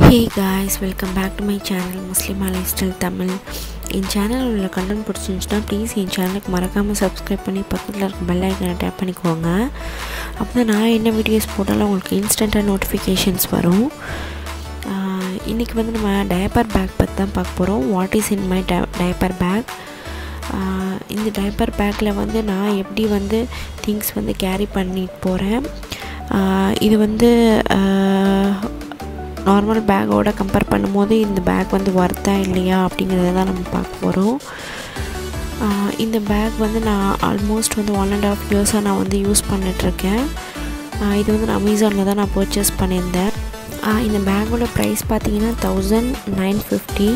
hey guys welcome back to my channel Muslim lifestyle Tamil என் சேனல் உள்ள content பிடிச்சிருந்துச்சுன்னா ப்ளீஸ் என் சேனலுக்கு மறக்காமல் சப்ஸ்கிரைப் பண்ணி பக்கத்தில் இருக்க பெல் ஐக்கனை டேப் பண்ணிக்கோங்க அப்போ தான் நான் என்ன வீடியோஸ் போட்டாலும் உங்களுக்கு இன்ஸ்டண்ட்டாக நோட்டிஃபிகேஷன்ஸ் வரும் இன்றைக்கி வந்து நம்ம டயப்பர் பேக் பற்றி தான் பார்க்க போகிறோம் what is in my diaper bag இந்த டயப்பர் பேக்கில் வந்து நான் எப்படி வந்து திங்ஸ் வந்து கேரி பண்ணிட்டு போகிறேன் இது வந்து நார்மல் பேக்கோட கம்பேர் பண்ணும்போது இந்த பேக் வந்து ஒர்த்தா இல்லையா அப்படிங்கிறத தான் நம்ம பார்க்க போகிறோம் இந்த பேக் வந்து நான் ஆல்மோஸ்ட் வந்து ஒன் அண்ட் ஆஃப் இயர்ஸாக நான் வந்து யூஸ் பண்ணிகிட்ருக்கேன் இது வந்து நான் அமேசானில் தான் நான் பர்ச்சேஸ் பண்ணியிருந்தேன் இந்த பேக்கோட ப்ரைஸ் பார்த்தீங்கன்னா thousand nine fifty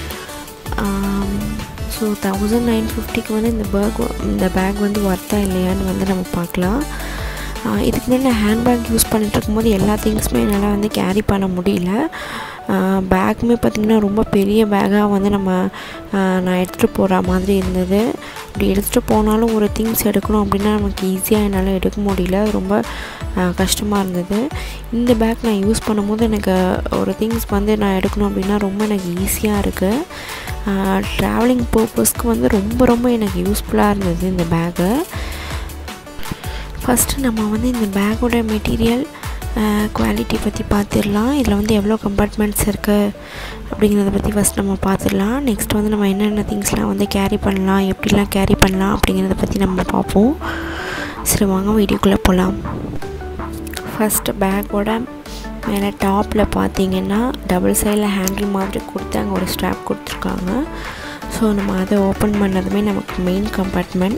so thousand nine ஃபிஃப்டிக்கு வந்து இந்த பேக் இந்த பேக் வந்து ஒர்த்தா இல்லையான்னு வந்து நம்ம பார்க்கலாம் இதுக்கு முன்னாடி நான் ஹேண்ட்பேக் யூஸ் பண்ணிட்டு இருக்கும்போது எல்லா திங்ஸுமே என்னால் வந்து கேரி பண்ண முடியல பேக்குமே பார்த்திங்கன்னா ரொம்ப பெரிய பேக்காக வந்து நம்ம நான் எடுத்துகிட்டு போகிற மாதிரி இருந்தது அப்படி எடுத்துகிட்டு போனாலும் ஒரு திங்ஸ் எடுக்கணும் அப்படின்னா நமக்கு ஈஸியாக என்னால் எடுக்க முடியல அது ரொம்ப கஷ்டமாக இருந்தது இந்த பேக் நான் யூஸ் பண்ணும்போது எனக்கு ஒரு திங்ஸ் வந்து நான் எடுக்கணும் அப்படின்னா ரொம்ப எனக்கு ஈஸியாக இருக்குது ட்ராவலிங் பர்பஸ்க்கு வந்து ரொம்ப ரொம்ப எனக்கு யூஸ்ஃபுல்லாக இருந்தது இந்த பேக்கு ஃபஸ்ட்டு நம்ம வந்து இந்த பேக்கோட மெட்டீரியல் குவாலிட்டி பற்றி பார்த்துடலாம் இதில் வந்து எவ்வளோ கம்பார்ட்மெண்ட்ஸ் இருக்குது அப்படிங்கிறத பற்றி ஃபஸ்ட் நம்ம பார்த்துடலாம் நெக்ஸ்ட் வந்து நம்ம என்னென்ன திங்ஸ்லாம் வந்து கேரி பண்ணலாம் எப்படிலாம் கேரி பண்ணலாம் அப்படிங்கிறத பற்றி நம்ம பார்ப்போம் சரி வாங்க வீடியோக்குள்ளே போகலாம் ஃபஸ்ட்டு பேக்கோட மேலே டாப்பில் பார்த்தீங்கன்னா டபுள் சைடில் ஹேண்டில் மாதிரி கொடுத்து அங்கே ஒரு ஸ்ட்ராப் கொடுத்துருக்காங்க ஸோ நம்ம அதை ஓப்பன் பண்ணதுமே நமக்கு மெயின் கம்பார்ட்மெண்ட்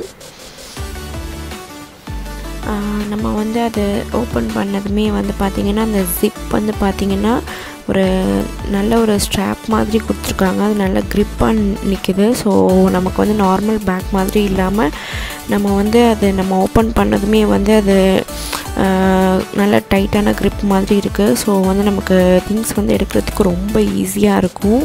நம்ம வந்து அது ஓப்பன் பண்ணதுமே வந்து பார்த்திங்கன்னா அந்த ஜிப் வந்து பார்த்திங்கன்னா ஒரு நல்ல ஒரு ஸ்ட்ராப் மாதிரி கொடுத்துருக்காங்க அது நல்ல க்ரிப்பாக நிற்குது ஸோ நமக்கு வந்து நார்மல் பேக் மாதிரி இல்லாமல் நம்ம வந்து அது நம்ம ஓப்பன் பண்ணதுமே வந்து அது நல்ல டைட்டான க்ரிப் மாதிரி இருக்குது ஸோ வந்து நமக்கு திங்ஸ் வந்து எடுக்கிறதுக்கு ரொம்ப ஈஸியாக இருக்கும்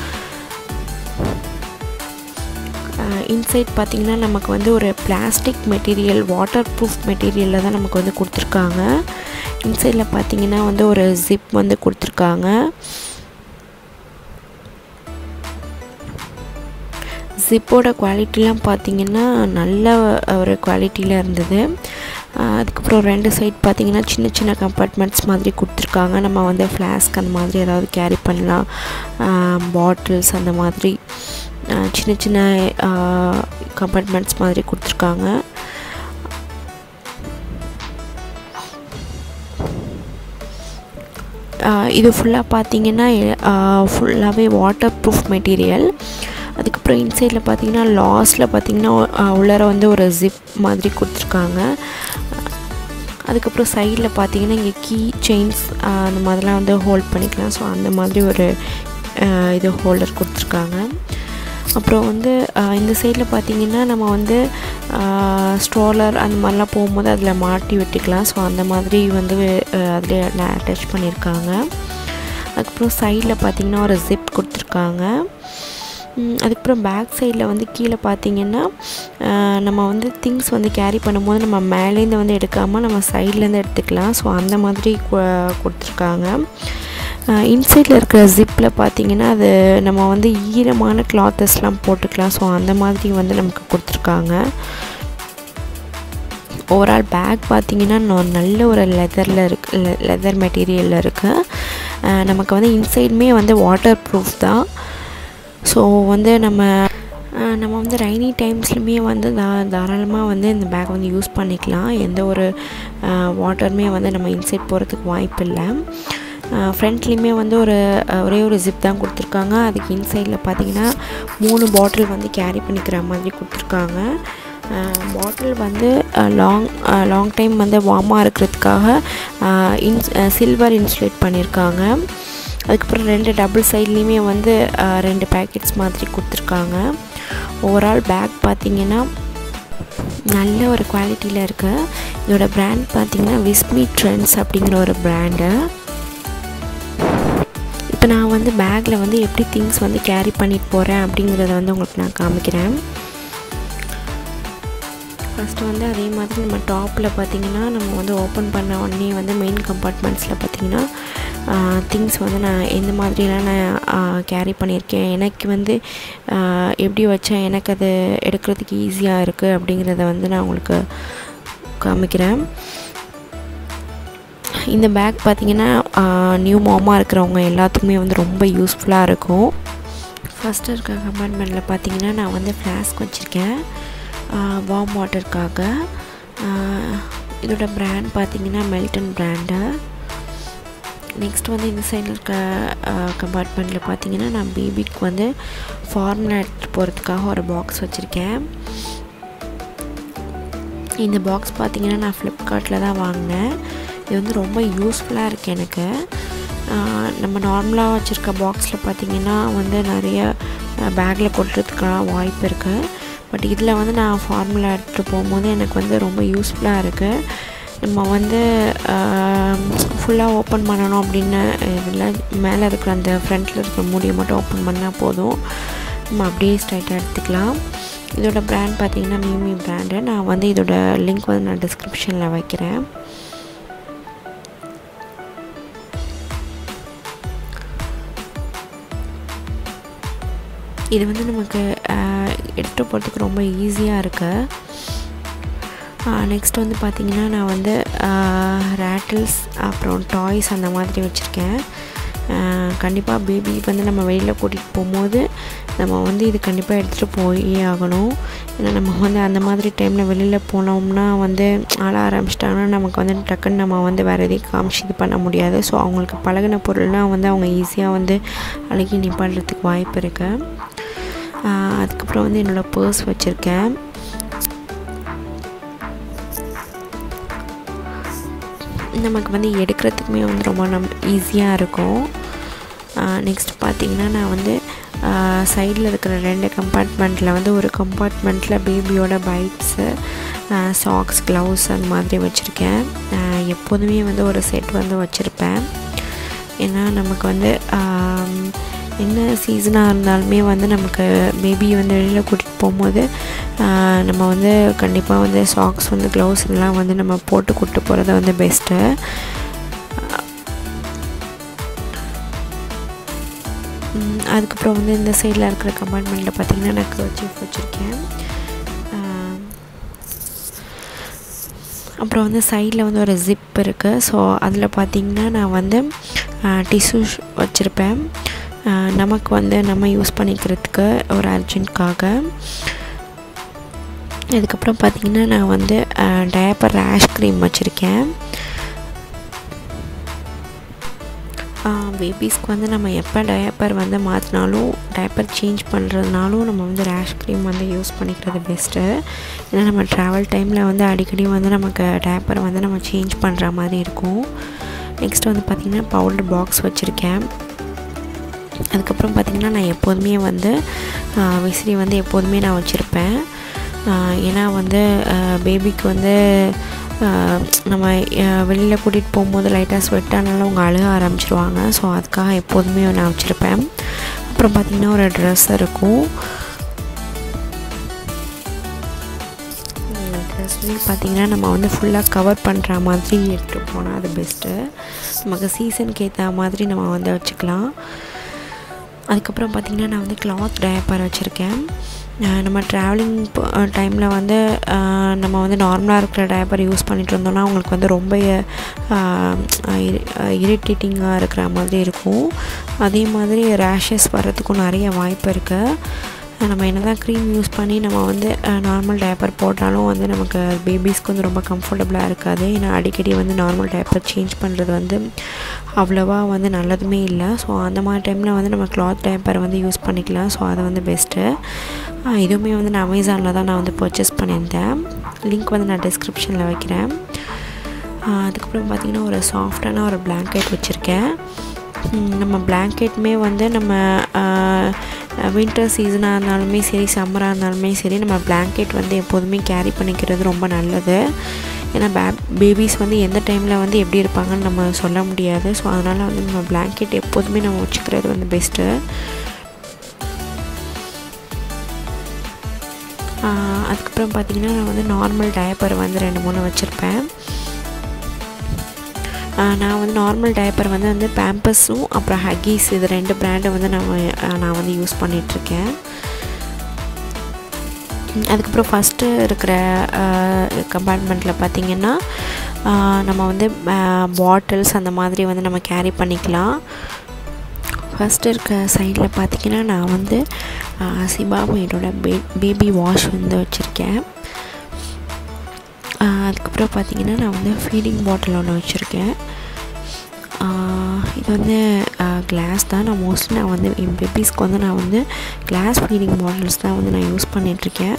இன்சைட் பார்த்திங்கன்னா நமக்கு வந்து ஒரு பிளாஸ்டிக் மெட்டீரியல் வாட்டர் ப்ரூஃப் மெட்டீரியலில் தான் நமக்கு வந்து கொடுத்துருக்காங்க இன்சைடில் பார்த்திங்கன்னா வந்து ஒரு ஜிப் வந்து கொடுத்துருக்காங்க ஜிப்போட குவாலிட்டிலாம் பார்த்திங்கன்னா நல்ல ஒரு குவாலிட்டியில் இருந்தது அதுக்கப்புறம் ரெண்டு சைட் பார்த்திங்கன்னா சின்ன சின்ன கம்பார்ட்மெண்ட்ஸ் மாதிரி கொடுத்துருக்காங்க நம்ம வந்து ஃப்ளாஸ்க் அந்த மாதிரி ஏதாவது கேரி பண்ணலாம் பாட்டில்ஸ் அந்த மாதிரி சின்ன சின்ன கம்பார்ட்மெண்ட்ஸ் மாதிரி கொடுத்துருக்காங்க இது ஃபுல்லாக பார்த்தீங்கன்னா ஃபுல்லாகவே வாட்டர் ப்ரூஃப் மெட்டீரியல் அதுக்கப்புறம் இன்சைடில் பார்த்தீங்கன்னா லாஸ்ட்டில் பார்த்தீங்கன்னா உள்ளார வந்து ஒரு ஜிப் மாதிரி கொடுத்துருக்காங்க அதுக்கப்புறம் சைடில் பார்த்தீங்கன்னா இங்கே கீ செயின்ஸ் அந்த மாதிரிலாம் வந்து ஹோல்ட் பண்ணிக்கலாம் ஸோ அந்த மாதிரி ஒரு இது ஹோல்டர் கொடுத்துருக்காங்க அப்புறம் வந்து இந்த சைடில் பார்த்திங்கன்னா நம்ம வந்து ஸ்ட்ரோலர் அந்த மாதிரிலாம் போகும்போது அதில் மாட்டி விட்டுக்கலாம் ஸோ அந்த மாதிரி வந்து அதில் அட்டாச் பண்ணியிருக்காங்க அதுக்கப்புறம் சைடில் பார்த்திங்கன்னா ஒரு ஜிப் கொடுத்துருக்காங்க அதுக்கப்புறம் பேக் சைடில் வந்து கீழே பார்த்திங்கன்னா நம்ம வந்து திங்ஸ் வந்து கேரி பண்ணும்போது நம்ம மேலேருந்து வந்து எடுக்காமல் நம்ம சைட்லேருந்து எடுத்துக்கலாம் ஸோ அந்த மாதிரி கொடுத்துருக்காங்க இன்சைடில் இருக்கிற ஜிப்பில் பார்த்திங்கன்னா அது நம்ம வந்து ஈரமான கிளாத்தஸ்லாம் போட்டுக்கலாம் ஸோ அந்த மாதிரி வந்து நமக்கு கொடுத்துருக்காங்க ஓவரால் பேக் பார்த்திங்கன்னா நல்ல ஒரு லெதரில் இருக்கு லெதர் மெட்டீரியலில் இருக்குது நமக்கு வந்து இன்சைடுமே வந்து வாட்டர் ப்ரூஃப் தான் ஸோ வந்து நம்ம நம்ம வந்து ரைனி டைம்ஸ்லையுமே வந்து தா தாராளமாக வந்து இந்த பேக் வந்து யூஸ் பண்ணிக்கலாம் எந்த ஒரு வாட்டருமே வந்து நம்ம இன்சைட் போகிறதுக்கு வாய்ப்பு இல்லை ஃப்ரண்ட்லேயுமே வந்து ஒரு ஒரே ஒரு ஜிப் தான் கொடுத்துருக்காங்க அதுக்கு இன்சைடில் பார்த்தீங்கன்னா மூணு பாட்டில் வந்து கேரி பண்ணிக்கிற மாதிரி கொடுத்துருக்காங்க பாட்டில் வந்து லாங் லாங் டைம் வந்து வார்மாக இருக்கிறதுக்காக இன்ஸ் சில்வர் இன்சுலேட் பண்ணியிருக்காங்க அதுக்கப்புறம் ரெண்டு டபுள் சைட்லேயுமே வந்து ரெண்டு பேக்கெட்ஸ் மாதிரி கொடுத்துருக்காங்க ஓவரால் பேக் பார்த்திங்கன்னா நல்ல ஒரு குவாலிட்டியில் இருக்குது இதோட ப்ராண்ட் பார்த்திங்கன்னா விஸ்மி ட்ரெண்ட்ஸ் அப்படிங்கிற ஒரு ப்ராண்டு இப்போ நான் வந்து பேக்கில் வந்து எப்படி திங்ஸ் வந்து கேரி பண்ணிட்டு போகிறேன் அப்படிங்கிறத வந்து உங்களுக்கு நான் காமிக்கிறேன் ஃபஸ்ட்டு வந்து அதே மாதிரி நம்ம டாப்பில் பார்த்திங்கன்னா நம்ம வந்து ஓப்பன் பண்ண உடனே வந்து மெயின் கம்பார்ட்மெண்ட்ஸில் பார்த்திங்கன்னா திங்ஸ் வந்து நான் எந்த மாதிரிலாம் நான் கேரி பண்ணியிருக்கேன் எனக்கு வந்து எப்படி வச்சா எனக்கு அது எடுக்கிறதுக்கு ஈஸியாக இருக்குது அப்படிங்கிறத வந்து நான் உங்களுக்கு காமிக்கிறேன் இந்த பேக் பார்த்திங்கன்னா நியூ மாமாக இருக்கிறவங்க எல்லாத்துக்குமே வந்து ரொம்ப யூஸ்ஃபுல்லாக இருக்கும் ஃபஸ்ட்டு இருக்க கம்பார்ட்மெண்ட்டில் பார்த்தீங்கன்னா நான் வந்து ஃப்ளாஸ்க் வச்சுருக்கேன் வார்ம் வாட்டருக்காக இதோட ப்ராண்ட் பார்த்தீங்கன்னா மெல்டன் ப்ராண்டு நெக்ஸ்ட் வந்து இந்த சைடில் இருக்க கம்பார்ட்மெண்ட்டில் பார்த்தீங்கன்னா நான் பேபிக்கு வந்து ஃபார்முலா எடுத்துகிட்டு போகிறதுக்காக ஒரு பாக்ஸ் வச்சுருக்கேன் இந்த பாக்ஸ் பார்த்தீங்கன்னா நான் ஃப்ளிப்கார்ட்டில் தான் வாங்கினேன் இது வந்து ரொம்ப யூஸ்ஃபுல்லாக இருக்குது எனக்கு நம்ம நார்மலாக வச்சுருக்க பாக்ஸில் பார்த்திங்கன்னா வந்து நிறைய பேக்கில் கொட்டுறதுக்கான வாய்ப்பு இருக்குது பட் இதில் வந்து நான் ஃபார்முலா எடுத்துகிட்டு போகும்போது எனக்கு வந்து ரொம்ப யூஸ்ஃபுல்லாக இருக்குது நம்ம வந்து ஃபுல்லாக ஓப்பன் பண்ணணும் அப்படின்னு இதில் மேலே இருக்கிற அந்த ஃப்ரண்ட்டில் இருக்கிற மூடியை மட்டும் ஓப்பன் பண்ணால் போதும் நம்ம அப்படியே ஸ்ட்ரைட்டாக எடுத்துக்கலாம் இதோட ப்ராண்ட் பார்த்திங்கன்னா மியூமி ப்ராண்டு நான் வந்து இதோட லிங்க் வந்து நான் டிஸ்கிரிப்ஷனில் வைக்கிறேன் இது வந்து நமக்கு எடுத்துகிட்டு போகிறதுக்கு ரொம்ப ஈஸியாக இருக்குது நெக்ஸ்ட் வந்து பார்த்திங்கன்னா நான் வந்து ரேட்டில்ஸ் அப்புறம் டாய்ஸ் அந்த மாதிரி வச்சுருக்கேன் கண்டிப்பாக பேபி வந்து நம்ம வெளியில் கூட்டிகிட்டு போகும்போது நம்ம வந்து இது கண்டிப்பாக எடுத்துகிட்டு போயே ஆகணும் ஏன்னா நம்ம வந்து அந்த மாதிரி டைமில் வெளியில் போனோம்னா வந்து ஆள ஆரம்பிச்சிட்டாங்கன்னா நமக்கு வந்து டக்குன்னு நம்ம வந்து வேறு எதையும் காமிச்சு இது பண்ண முடியாது ஸோ அவங்களுக்கு பழகின பொருள்னால் வந்து அவங்க ஈஸியாக வந்து அழுகி நிப்பாடுறதுக்கு வாய்ப்பு இருக்குது அதுக்கப்புறம் வந்து என்னோடய பர்ஸ் வச்சுருக்கேன் நமக்கு வந்து எடுக்கிறதுக்குமே வந்து ரொம்ப நம் ஈஸியாக இருக்கும் நெக்ஸ்ட் பார்த்திங்கன்னா நான் வந்து சைடில் இருக்கிற ரெண்டு கம்பார்ட்மெண்ட்டில் வந்து ஒரு கம்பார்ட்மெண்ட்டில் பேபியோட பைட்ஸு சாக்ஸ் க்ளவுஸ் அந்த மாதிரி வச்சுருக்கேன் எப்போதுமே வந்து ஒரு செட் வந்து வச்சுருப்பேன் ஏன்னா நமக்கு வந்து என்ன சீசனாக இருந்தாலுமே வந்து நமக்கு பேபி வந்து வெளியில் கூட்டிகிட்டு போகும்போது நம்ம வந்து கண்டிப்பாக வந்து சாக்ஸ் வந்து க்ளவுஸ் இதெல்லாம் வந்து நம்ம போட்டு கூப்பிட்டு போகிறது வந்து பெஸ்ட்டு அதுக்கப்புறம் வந்து இந்த சைடில் இருக்கிற கம்பார்ட்மெண்ட்டில் பார்த்திங்கன்னா நான் கர்ச்சீஃப் வச்சுருக்கேன் அப்புறம் வந்து சைடில் வந்து ஒரு ஜிப் இருக்குது ஸோ அதில் பார்த்திங்கன்னா நான் வந்து டிஷ்யூ வச்சுருப்பேன் நமக்கு வந்து நம்ம யூஸ் பண்ணிக்கிறதுக்கு ஒரு அர்ஜென்ட்காக இதுக்கப்புறம் பார்த்திங்கன்னா நான் வந்து டயப்பர் ரேஷ் க்ரீம் வச்சுருக்கேன் பேபிஸ்க்கு வந்து நம்ம எப்போ டயப்பர் வந்து மாற்றினாலும் டயப்பர் சேஞ்ச் பண்ணுறதுனாலும் நம்ம வந்து ரேஷ் க்ரீம் வந்து யூஸ் பண்ணிக்கிறது பெஸ்ட்டு ஏன்னா நம்ம ட்ராவல் டைமில் வந்து அடிக்கடி வந்து நமக்கு டயப்பர் வந்து நம்ம சேஞ்ச் பண்ணுற மாதிரி இருக்கும் நெக்ஸ்ட் வந்து பார்த்திங்கன்னா பவுடர் பாக்ஸ் வச்சுருக்கேன் அதுக்கப்புறம் பார்த்திங்கன்னா நான் எப்போதுமே வந்து விசிறி வந்து எப்போதுமே நான் வச்சுருப்பேன் ஏன்னா வந்து பேபிக்கு வந்து நம்ம வெளியில் கூட்டிகிட்டு போகும்போது லைட்டாக ஸ்வெட் ஆனாலும் அவங்க அழுக ஆரம்பிச்சிருவாங்க ஸோ அதுக்காக எப்போதுமே நான் வச்சுருப்பேன் அப்புறம் பார்த்திங்கன்னா ஒரு ட்ரெஸ் இருக்கும் ட்ரெஸ்மே பார்த்திங்கன்னா நம்ம வந்து ஃபுல்லாக கவர் பண்ணுற மாதிரி எடுத்துகிட்டு போனால் அது பெஸ்ட்டு நமக்கு சீசனுக்கு ஏற்ற மாதிரி நம்ம வந்து வச்சுக்கலாம் அதுக்கப்புறம் பார்த்திங்கன்னா நான் வந்து கிளாத் டயப்பர் வச்சுருக்கேன் நம்ம ட்ராவலிங் டைமில் வந்து நம்ம வந்து நார்மலாக இருக்கிற டயப்பர் யூஸ் பண்ணிகிட்டு இருந்தோம்னா அவங்களுக்கு வந்து ரொம்ப இரிட்டேட்டிங்காக இருக்கிற மாதிரி இருக்கும் அதே மாதிரி ரேஷஸ் வர்றதுக்கும் நிறைய வாய்ப்பு இருக்குது நம்ம என்ன தான் க்ரீம் யூஸ் பண்ணி நம்ம வந்து நார்மல் டயப்பர் போட்டாலும் வந்து நமக்கு பேபிஸ்க்கு வந்து ரொம்ப கம்ஃபர்டபுளாக இருக்காது ஏன்னா அடிக்கடி வந்து நார்மல் டயப்பர் சேஞ்ச் பண்ணுறது வந்து அவ்வளோவா வந்து நல்லதுமே இல்லை ஸோ அந்த மாதிரி டைமில் வந்து நம்ம கிளாத் டயப்பர் வந்து யூஸ் பண்ணிக்கலாம் ஸோ அது வந்து பெஸ்ட்டு இதுவுமே வந்து நான் அமேசானில் தான் நான் வந்து பர்ச்சேஸ் பண்ணியிருந்தேன் லிங்க் வந்து நான் டிஸ்கிரிப்ஷனில் வைக்கிறேன் அதுக்கப்புறம் பார்த்திங்கன்னா ஒரு சாஃப்டான ஒரு பிளாங்கெட் வச்சுருக்கேன் நம்ம பிளாங்கெட்டுமே வந்து நம்ம வின்டர் சீசனாக இருந்தாலுமே சரி சம்மராக இருந்தாலுமே சரி நம்ம பிளாங்கெட் வந்து எப்போதுமே கேரி பண்ணிக்கிறது ரொம்ப நல்லது ஏன்னா பே பேபிஸ் வந்து எந்த டைமில் வந்து எப்படி இருப்பாங்கன்னு நம்ம சொல்ல முடியாது ஸோ அதனால் வந்து நம்ம பிளாங்கெட் எப்போதுமே நம்ம வச்சுக்கிறது வந்து பெஸ்ட்டு அதுக்கப்புறம் பார்த்திங்கன்னா நான் வந்து நார்மல் டயப்பர் வந்து ரெண்டு மூணு வச்சுருப்பேன் நான் வந்து நார்மல் டைப்பர் வந்து வந்து பேம்பஸும் அப்புறம் ஹக்கீஸ் இது ரெண்டு பிராண்டை வந்து நான் நான் வந்து யூஸ் பண்ணிகிட்ருக்கேன் அதுக்கப்புறம் ஃபஸ்ட்டு இருக்கிற கம்பார்ட்மெண்ட்டில் பார்த்திங்கன்னா நம்ம வந்து பாட்டில்ஸ் அந்த மாதிரி வந்து நம்ம கேரி பண்ணிக்கலாம் ஃபஸ்ட்டு இருக்க சைடில் பார்த்திங்கன்னா நான் வந்து சிபாமேடோட பே பேபி வாஷ் வந்து வச்சுருக்கேன் அதுக்கப்புறம் பார்த்திங்கன்னா நான் வந்து ஃபீடிங் பாட்டில் ஒன்று வச்சுருக்கேன் இது வந்து கிளாஸ் தான் நான் மோஸ்ட்லி நான் வந்து என் பேபிஸ்க்கு வந்து நான் வந்து கிளாஸ் ஃபீடிங் பாட்டில்ஸ் தான் வந்து நான் யூஸ் பண்ணிகிட்ருக்கேன்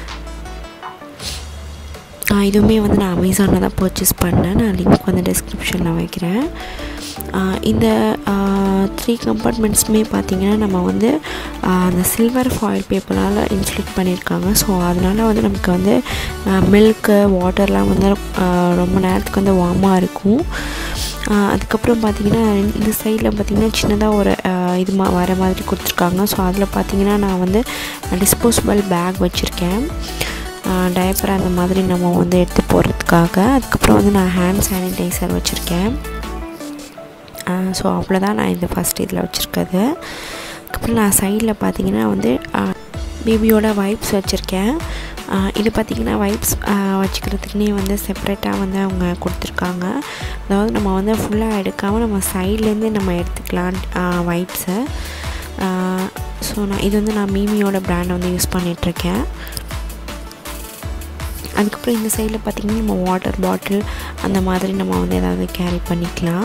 இதுவுமே வந்து நான் அமேசானில் தான் பர்ச்சேஸ் பண்ணேன் நான் லிங்க் வந்து டிஸ்கிரிப்ஷனில் வைக்கிறேன் இந்த த்ரீ கம்பார்ட்மெண்ட்ஸுமே பார்த்திங்கன்னா நம்ம வந்து அந்த சில்வர் ஃபாயில் பேப்பரால் இன்சுலேட் பண்ணியிருக்காங்க ஸோ அதனால் வந்து நமக்கு வந்து மில்க்கு வாட்டர்லாம் வந்து ரொம்ப நேரத்துக்கு வந்து வார்மாக இருக்கும் அதுக்கப்புறம் பார்த்திங்கன்னா இந்த சைடில் பார்த்திங்கன்னா சின்னதாக ஒரு இது மா வர மாதிரி கொடுத்துருக்காங்க ஸோ அதில் பார்த்திங்கன்னா நான் வந்து டிஸ்போசபிள் பேக் வச்சுருக்கேன் டயப்பர் அந்த மாதிரி நம்ம வந்து எடுத்து போகிறதுக்காக அதுக்கப்புறம் வந்து நான் ஹேண்ட் சானிடைசர் வச்சுருக்கேன் ஸோ அவ்வளோதான் நான் இந்த ஃபஸ்ட் இதில் வச்சுருக்கிறது அதுக்கப்புறம் நான் சைடில் பார்த்தீங்கன்னா வந்து பேபியோட வைப்ஸ் வச்சுருக்கேன் இது பார்த்திங்கன்னா வைப்ஸ் வச்சுக்கிறதுக்குனே வந்து செப்ரேட்டாக வந்து அவங்க கொடுத்துருக்காங்க அதாவது நம்ம வந்து ஃபுல்லாக எடுக்காமல் நம்ம சைட்லேருந்து நம்ம எடுத்துக்கலாம் வைப்ஸை ஸோ நான் இது வந்து நான் மீமியோட ப்ராண்டை வந்து யூஸ் பண்ணிகிட்ருக்கேன் அதுக்கப்புறம் இந்த சைடில் பார்த்திங்கன்னா நம்ம வாட்டர் பாட்டில் அந்த மாதிரி நம்ம வந்து ஏதாவது கேரி பண்ணிக்கலாம்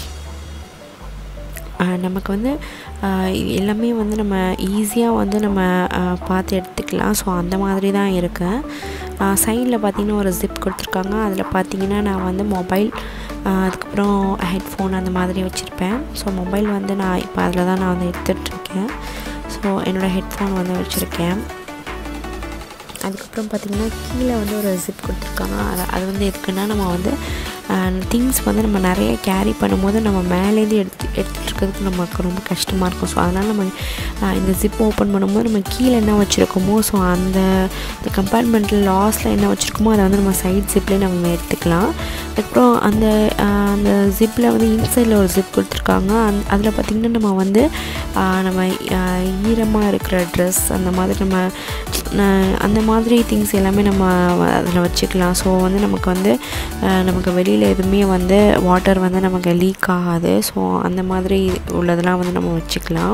நமக்கு வந்து எல்லாமே வந்து நம்ம ஈஸியாக வந்து நம்ம பார்த்து எடுத்துக்கலாம் ஸோ அந்த மாதிரி தான் இருக்குது சைடில் பார்த்திங்கன்னா ஒரு ஜிப் கொடுத்துருக்காங்க அதில் பார்த்திங்கன்னா நான் வந்து மொபைல் அதுக்கப்புறம் ஹெட்ஃபோன் அந்த மாதிரி வச்சுருப்பேன் ஸோ மொபைல் வந்து நான் இப்போ அதில் தான் நான் வந்து எடுத்துகிட்ருக்கேன் ஸோ என்னோடய ஹெட்ஃபோன் வந்து வச்சுருக்கேன் அதுக்கப்புறம் பார்த்திங்கன்னா கீழே வந்து ஒரு ஜிப் கொடுத்துருக்காங்க அது அது வந்து எதுக்குன்னா நம்ம வந்து திங்ஸ் வந்து நம்ம நிறைய கேரி பண்ணும்போது நம்ம மேலேருந்து எடுத்து எடுத்துகிட்டு இருக்கிறதுக்கு நமக்கு ரொம்ப கஷ்டமாக இருக்கும் ஸோ அதனால் நம்ம இந்த ஜிப் ஓப்பன் பண்ணும்போது நம்ம கீழே என்ன வச்சுருக்கோமோ ஸோ அந்த இந்த கம்பார்ட்மெண்ட்டில் லாஸ்ட்டில் என்ன வச்சுருக்கோமோ அதை வந்து நம்ம சைட் ஜிப்லேயே நம்ம எடுத்துக்கலாம் அதுக்கப்புறம் அந்த அந்த ஜிப்பில் வந்து இன்சைடில் ஒரு ஜிப் கொடுத்துருக்காங்க அந் அதில் பார்த்திங்கன்னா நம்ம வந்து நம்ம ஈரமாக இருக்கிற ட்ரெஸ் அந்த மாதிரி நம்ம அந்த மாதிரி திங்ஸ் எல்லாமே நம்ம அதில் வச்சுக்கலாம் ஸோ வந்து நமக்கு வந்து நமக்கு வெளியில் எதுவுமே வந்து வாட்டர் வந்து நமக்கு லீக் ஆகாது ஸோ அந்த மாதிரி உள்ளதெல்லாம் வந்து நம்ம வச்சுக்கலாம்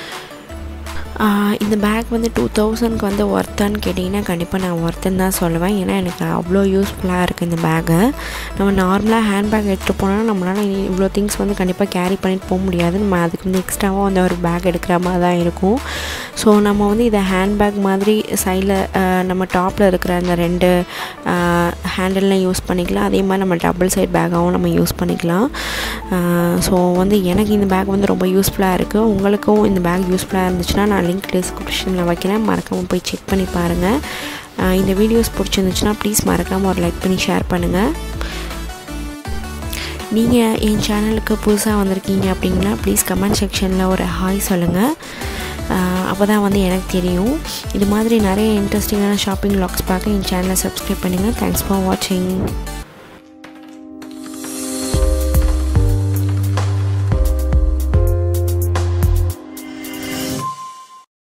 இந்த பேக் வந்து டூ தௌசண்ட்க்கு வந்து ஒர்த்தான்னு கேட்டிங்கன்னா கண்டிப்பாக நான் ஒர்த்துன்னு தான் சொல்லுவேன் ஏன்னா எனக்கு அவ்வளோ யூஸ்ஃபுல்லாக இருக்குது இந்த பேக்கு நம்ம நார்மலாக ஹேண்ட் பேக் எடுத்துகிட்டு போனால் நம்மளால் இவ்வளோ திங்ஸ் வந்து கண்டிப்பாக கேரி பண்ணிட்டு போக முடியாது நம்ம அதுக்கு வந்து எக்ஸ்ட்ராவாக வந்து ஒரு பேக் எடுக்கிற மாதிரி தான் இருக்கும் ஸோ நம்ம வந்து இதை ஹேண்ட் பேக் மாதிரி சைடில் நம்ம டாப்பில் இருக்கிற அந்த ரெண்டு ஹேண்டில்லாம் யூஸ் பண்ணிக்கலாம் அதே மாதிரி நம்ம டபுள் சைட் பேக்காகவும் நம்ம யூஸ் பண்ணிக்கலாம் ஸோ வந்து எனக்கு இந்த பேக் வந்து ரொம்ப யூஸ்ஃபுல்லாக இருக்குது உங்களுக்கும் இந்த பேக் யூஸ்ஃபுல்லாக இருந்துச்சுன்னா நான் லிங்க் டிஸ்கிரிப்ஷனில் வைக்கிறேன் மறக்காமல் போய் செக் பண்ணி பாருங்கள் இந்த வீடியோஸ் பிடிச்சிருந்துச்சுன்னா ப்ளீஸ் மறக்காமல் ஒரு லைக் பண்ணி ஷேர் பண்ணுங்கள் நீங்கள் என் சேனலுக்கு புதுசாக வந்திருக்கீங்க அப்படின்னா ப்ளீஸ் கமெண்ட் செக்ஷனில் ஒரு ஹாய் சொல்லுங்கள் அப்போ தான் வந்து எனக்கு தெரியும் இது மாதிரி நிறைய இன்ட்ரெஸ்டிங்கான ஷாப்பிங் லாக்ஸ் பார்க்க என் சேனலை சப்ஸ்கிரைப் பண்ணுங்கள் தேங்க்ஸ் ஃபார் வாட்சிங்